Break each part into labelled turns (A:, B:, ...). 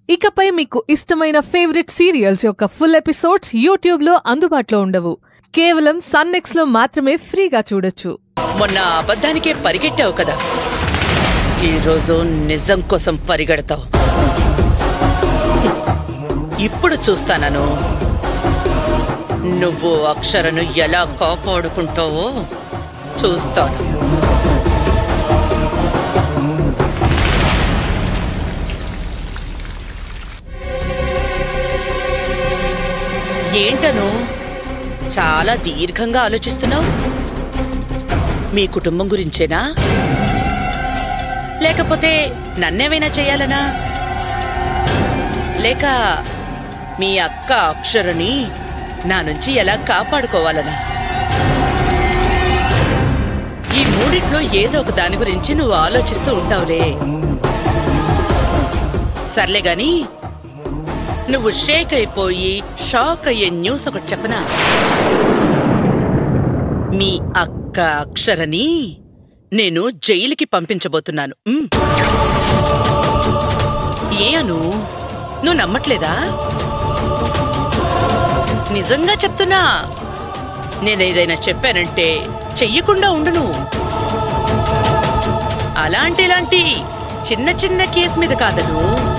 A: ఇకపై మీకు ఇష్టమైన ఫేవరెట్ సీరియల్స్ యొక్క ఫుల్ ఎపిసోడ్స్ యూట్యూబ్లో అందుబాటులో ఉండవు కేవలం సన్నెక్స్లో మాత్రమే ఫ్రీగా చూడొచ్చు
B: మొన్న అబద్ధానికే పరిగెట్టావు కదా ఈరోజు నిజం కోసం పరిగెడతావు ఇప్పుడు చూస్తానను నువ్వు అక్షరను ఎలా కాపాడుకుంటావో చూస్తాను ఏంటను చాలా దీర్ఘంగా ఆలోచిస్తున్నావు మీ కుటుంబం గురించేనా లేకపోతే నన్నేమైనా చేయాలనా లేక మీ అక్క అక్షరని నా నుంచి ఎలా కాపాడుకోవాలనా ఈ మూడిట్లో ఏదో ఒక దాని గురించి నువ్వు ఆలోచిస్తూ ఉంటావులే సర్లే గాని నువ్వు షేక్ అయిపోయి షాక్ అయ్యే న్యూస్ ఒకటి చెప్పనా మీ అక్క అక్షరని నేను జైలుకి పంపించబోతున్నాను ఉమ్. ఏ అను నువ్వు నమ్మట్లేదా నిజంగా చెప్తున్నా నేనేదైనా చెప్పానంటే చెయ్యకుండా ఉండును అలాంటి ఇలాంటి చిన్న చిన్న కేసు మీద కాదను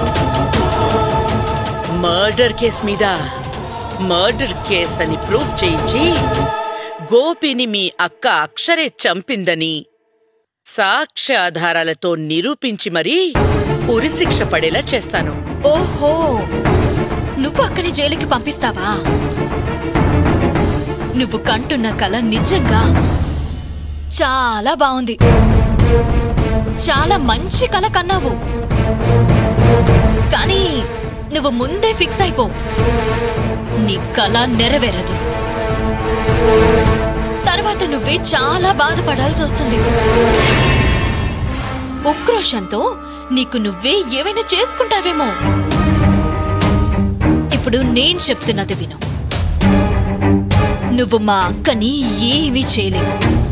B: మర్డర్ కేస్ మీద మర్డర్ కేస్ అని ప్రూవ్ చేయించి గోపిని మీ అక్క అక్షరే చంపిందని సాక్ష్యాధారాలతో నిరూపించి మరీ ఉరిశిక్ష పడేలా చేస్తాను
C: ఓహో నువ్వు అక్కని జైలుకి పంపిస్తావా నువ్వు కంటున్న కల నిజంగా చాలా బాగుంది చాలా మంచి కల కన్నావు కానీ నువ్వు ముందే ఫిక్స్ అయిపో నీ కల నెరవేరదు తర్వాత నువ్వే చాలా బాధపడాల్సి వస్తుంది ఉక్రోషంతో నీకు నువ్వే ఏవైనా చేసుకుంటావేమో ఇప్పుడు నేను చెప్తున్నది విను నువ్వు మా అక్కని ఏమీ చేయలేవు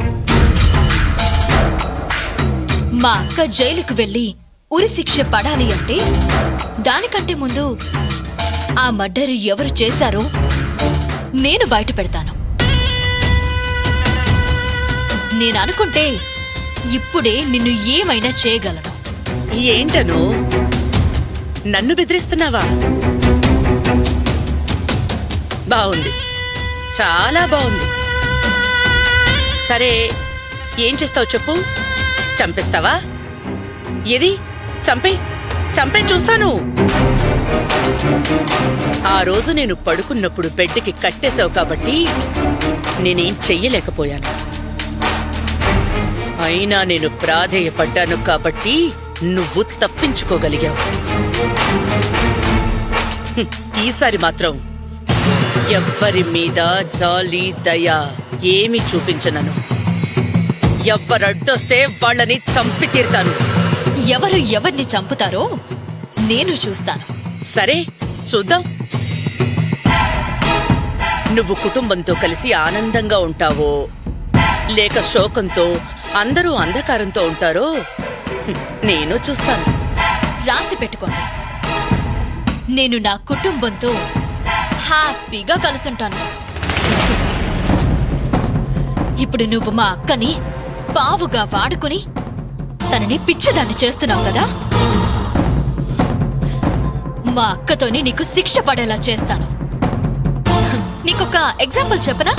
C: మా అక్క జైలుకు వెళ్ళి ఉరి శిక్ష పడాలి అంటే దానికంటే ముందు ఆ మర్డర్ ఎవరు చేశారో నేను బయట పెడతాను నేను అనుకుంటే ఇప్పుడే నిన్ను ఏమైనా చేయగలను
B: ఏంటను నన్ను బెదిరిస్తున్నావా బాగుంది చాలా బాగుంది సరే ఏం చేస్తావు చెప్పు చంపేస్తావా ఏది చంపే చంపే చూస్తాను ఆ రోజు నేను పడుకున్నప్పుడు బెడ్కి కట్టేశావు కాబట్టి నేనేం చెయ్యలేకపోయాను అయినా నేను ప్రాధేయపడ్డాను కాబట్టి నువ్వు తప్పించుకోగలిగావు హ్మ్, ఈసారి మాత్రం ఎవ్వరి మీద జాలి దయ ఏమీ చూపించనను ఎవ్వరడ్డొస్తే వాళ్ళని చంపి తీరుతాను
C: ఎవరు ఎవరిని చంపుతారో నేను చూస్తాను
B: సరే చూద్దాం నువ్వు కుటుంబంతో కలిసి ఆనందంగా ఉంటావో లేక శోకంతో అందరూ అంధకారంతో ఉంటారో హ్మ్, నేను చూస్తాను
C: రాసి పెట్టుకోండి నేను నా కుటుంబంతో హ్యాపీగా కలుసుంటాను ఇప్పుడు నువ్వు మా అక్కని పావుగా వాడుకుని తనని పిచ్చిదాన్ని చేస్తున్నావు కదా మా అక్కతోని నీకు శిక్ష పడేలా చేస్తాను నీకొక ఎగ్జాంపుల్ చెప్పనా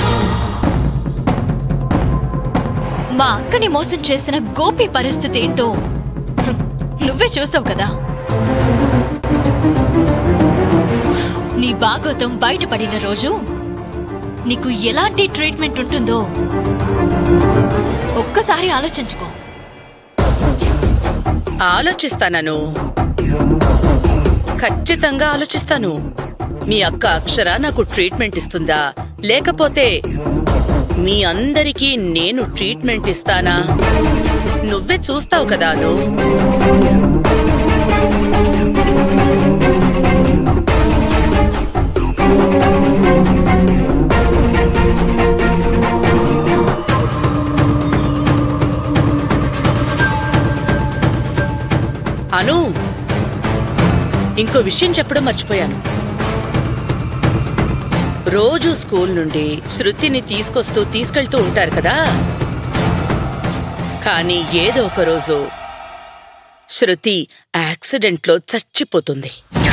C: మా అక్కని మోసం చేసిన గోపి పరిస్థితి ఏంటో నువ్వే చూసావు కదా నీ బాగోతం బయటపడిన రోజు నీకు ఎలాంటి ట్రీట్మెంట్ ఉంటుందో ఒక్కసారి ఆలోచించుకో
B: ఆలోచిస్తానను ఖచ్చితంగా ఆలోచిస్తాను మీ అక్క అక్షర నాకు ట్రీట్మెంట్ ఇస్తుందా లేకపోతే మీ అందరికీ నేను ట్రీట్మెంట్ ఇస్తానా నువ్వే చూస్తావు కదా అను అను ఇంకో విషయం చెప్పడం మర్చిపోయాను రోజు స్కూల్ నుండి శృతిని తీసుకొస్తూ తీసుకెళ్తూ ఉంటారు కదా కానీ ఏదో ఒక రోజు శృతి యాక్సిడెంట్లో చచ్చిపోతుంది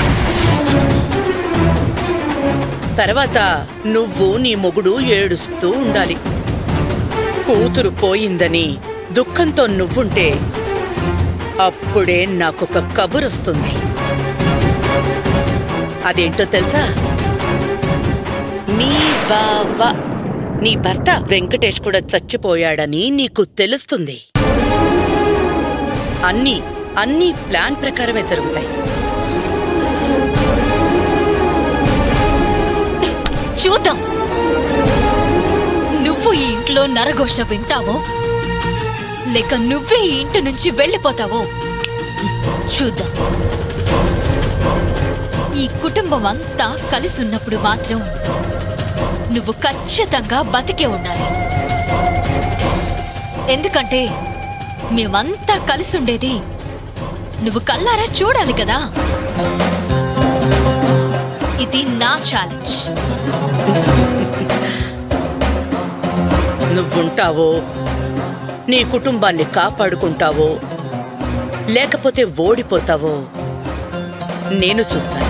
B: తర్వాత నువ్వు నీ మొగుడు ఏడుస్తూ ఉండాలి కూతురు పోయిందని దుఃఖంతో నువ్వుంటే అప్పుడే నాకొక కబురొస్తుంది అదేంటో తెలుసా నీ బావ నీ భర్త వెంకటేష్ కూడా చచ్చిపోయాడని నీకు తెలుస్తుంది అన్నీ అన్నీ ప్లాన్ ప్రకారమే జరుగుతాయి
C: చూద్దాం నువ్వు ఈ ఇంట్లో నరఘోష వింటావో లేక నువ్వే ఈ ఇంటి నుంచి వెళ్ళిపోతావో చూద్దాం ఈ కుటుంబం అంతా కలిసి ఉన్నప్పుడు మాత్రం నువ్వు ఖచ్చితంగా బతికే ఉండాలి ఎందుకంటే మేమంతా కలిసి ఉండేది నువ్వు కల్లారా చూడాలి కదా ఇది నా ఛాలెంజ్
B: నువ్వుంటావో నీ కుటుంబాన్ని కాపాడుకుంటావో లేకపోతే ఓడిపోతావో నేను చూస్తాను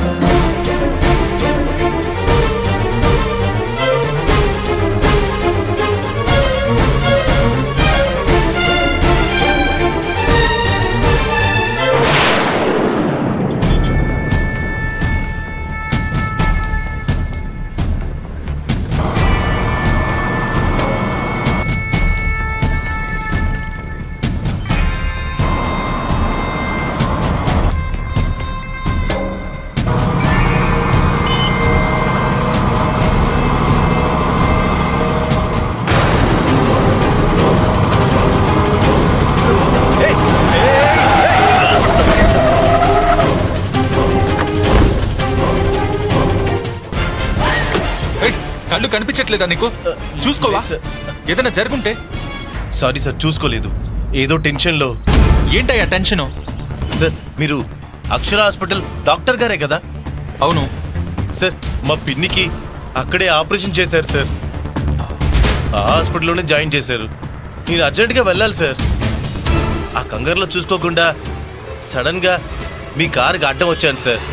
D: ఏయ్, కళ్ళు కనిపించట్లేదా నీకు చూసుకోవా
E: లేదు సార్.
D: ఏదైనా జరుగుంటే
E: సారీ సార్ చూసుకోలేదు ఏదో టెన్షన్లో
D: ఏంటయ్యా టెన్షను
E: సార్ మీరు అక్షర హాస్పిటల్ డాక్టర్ గారే కదా
D: అవును
E: సార్ మా పిన్నికి అక్కడే ఆపరేషన్ చేశారు సార్ ఆ హాస్పిటల్లోనే జాయిన్ చేశారు నేను అర్జెంటుగా వెళ్ళాలి సార్ ఆ కంగారులో చూసుకోకుండా సడన్గా మీ కారుకి అడ్డం వచ్చాను సార్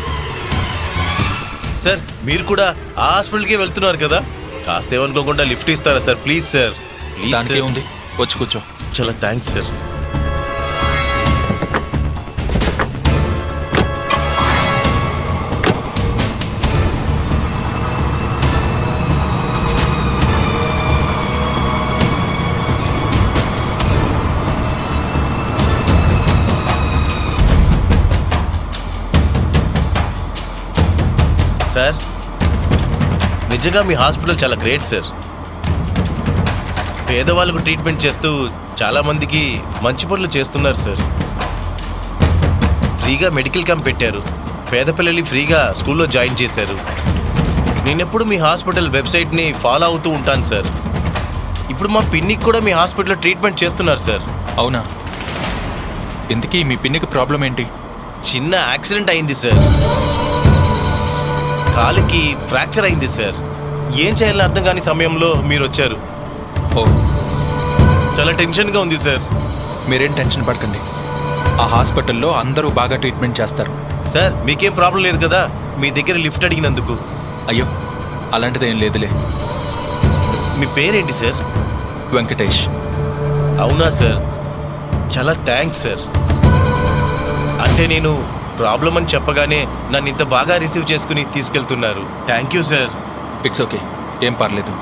E: సార్ మీరు కూడా ఆ హాస్పిటల్కే వెళ్తున్నారు కదా కాస్త ఏమనుకోకుండా లిఫ్ట్ ఇస్తారా సార్ ప్లీజ్ సార్ ప్లీజ్
D: దానికి
E: సార్.
D: ఏముంది వచ్చి కూర్చో
E: చాలా థ్యాంక్స్ సార్ సార్ నిజంగా మీ హాస్పిటల్ చాలా గ్రేట్ సార్ పేదవాళ్ళకు ట్రీట్మెంట్ చేస్తూ చాలా మందికి మంచి పనులు చేస్తున్నారు సార్ ఫ్రీగా మెడికల్ క్యాంప్ పెట్టారు పేద పిల్లల్ని ఫ్రీగా స్కూల్లో జాయిన్ చేశారు నేనెప్పుడు మీ హాస్పిటల్ వెబ్సైట్ని ఫాలో అవుతూ ఉంటాను సార్ ఇప్పుడు మా పిన్నికి కూడా మీ హాస్పిటల్లో ట్రీట్మెంట్ చేస్తున్నారు సార్
D: అవునా ఇంతకీ మీ పిన్నికి ప్రాబ్లం ఏంటి
E: చిన్న యాక్సిడెంట్ అయింది సార్ కాలికి ఫ్రాక్చర్ అయింది సార్ ఏం చేయాలని అర్థం కాని సమయంలో మీరు వచ్చారు
D: ఓ
E: చాలా టెన్షన్గా ఉంది సార్
D: మీరేం టెన్షన్ పడకండి ఆ హాస్పిటల్లో అందరూ బాగా ట్రీట్మెంట్ చేస్తారు
E: సార్ మీకేం ప్రాబ్లం లేదు కదా మీ దగ్గర లిఫ్ట్ అడిగినందుకు
D: అయ్యో అలాంటిదేం లేదులే
E: మీ పేరేంటి సార్
D: వెంకటేష్
E: అవునా సార్ చాలా థ్యాంక్స్ సార్ అంటే నేను ప్రాబ్లం అని చెప్పగానే నన్ను ఇంత బాగా రిసీవ్ చేసుకుని తీసుకెళ్తున్నారు thank you sir
D: it's okay ఏం పర్లేదు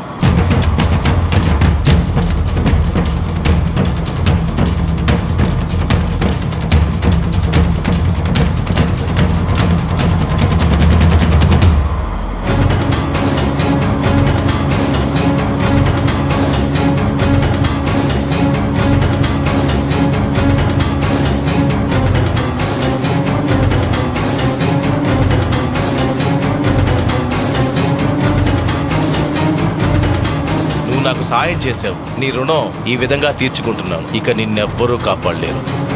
E: నువ్వు నాకు సాయం చేసావు నీ రుణం ఈ విధంగా తీర్చుకుంటున్నాను ఇక నిన్నెవ్వరూ కాపాడలేరు